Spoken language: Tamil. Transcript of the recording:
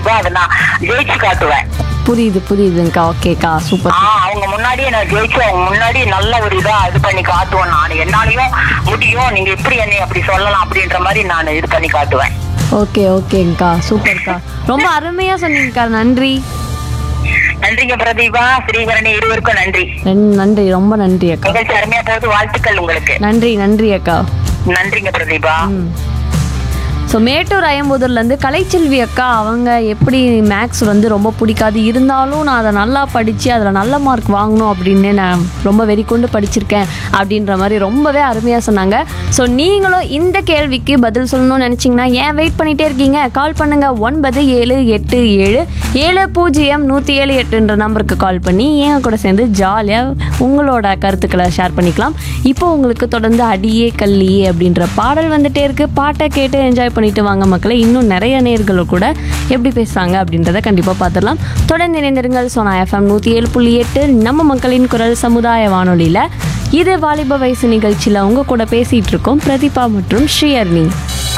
பிரதீபா அதை நான் ஜெயிச்சு காட்டுவேன் புரியுது புரியுதுங்கக்கா ஓகேக்கா சூப்பர் ஆ அவங்க முன்னாடியே நான் ஜெயிச்சு அவங்க முன்னாடி நல்ல ஒரு இதா இது பண்ணி காட்டுவேன் நான் என்னாலையும் முடியும் நீங்க எப்படி என்னை அப்படி சொல்லலாம் அப்படின்ற மாதிரி நான் இது பண்ணி காட்டுவேன் ஓகே ஓகேங்கக்கா சூப்பர்க்கா ரொம்ப அருமையா சொன்னீங்கக்கா நன்றி நன்றிங்க பிரதீபா ஸ்ரீகரணி இருவருக்கும் நன்றி நன்- நன்றி ரொம்ப நன்றி அக்கா நிகழ்ச்சி அருமையா போகுது வாழ்த்துக்கள் உங்களுக்கு நன்றி நன்றி அக்கா நன்றிங்க பிரதீபா ஸோ மேட்டூர் அயம்புதூர்லேருந்து கலைச்செல்வி அக்கா அவங்க எப்படி மேக்ஸ் வந்து ரொம்ப பிடிக்காது இருந்தாலும் நான் அதை நல்லா படித்து அதில் நல்ல மார்க் வாங்கணும் அப்படின்னு நான் ரொம்ப வெறிக்கொண்டு படிச்சிருக்கேன் அப்படின்ற மாதிரி ரொம்பவே அருமையாக சொன்னாங்க ஸோ நீங்களும் இந்த கேள்விக்கு பதில் சொல்லணும்னு நினச்சிங்கன்னா ஏன் வெயிட் பண்ணிகிட்டே இருக்கீங்க கால் பண்ணுங்கள் ஒன்பது ஏழு எட்டு ஏழு ஏழு பூஜ்ஜியம் நூற்றி ஏழு எட்டுன்ற நம்பருக்கு கால் பண்ணி என் கூட சேர்ந்து ஜாலியாக உங்களோட கருத்துக்களை ஷேர் பண்ணிக்கலாம் இப்போ உங்களுக்கு தொடர்ந்து அடியே கல்லியே அப்படின்ற பாடல் வந்துட்டே இருக்கு பாட்டை கேட்டு என்ஜாய் பண்ணிட்டு வாங்க மக்களை இன்னும் நிறைய நேர்களும் கூட எப்படி பேசுகிறாங்க அப்படின்றத கண்டிப்பாக பார்த்துடலாம் தொடர்ந்து இணைந்திருங்கள் சோனா எஃப்எம் நூற்றி ஏழு புள்ளி எட்டு நம்ம மக்களின் குரல் சமுதாய வானொலியில் இது வாலிப வயசு நிகழ்ச்சியில் உங்க கூட பேசிகிட்டு இருக்கோம் பிரதீபா மற்றும் ஸ்ரீயர்னி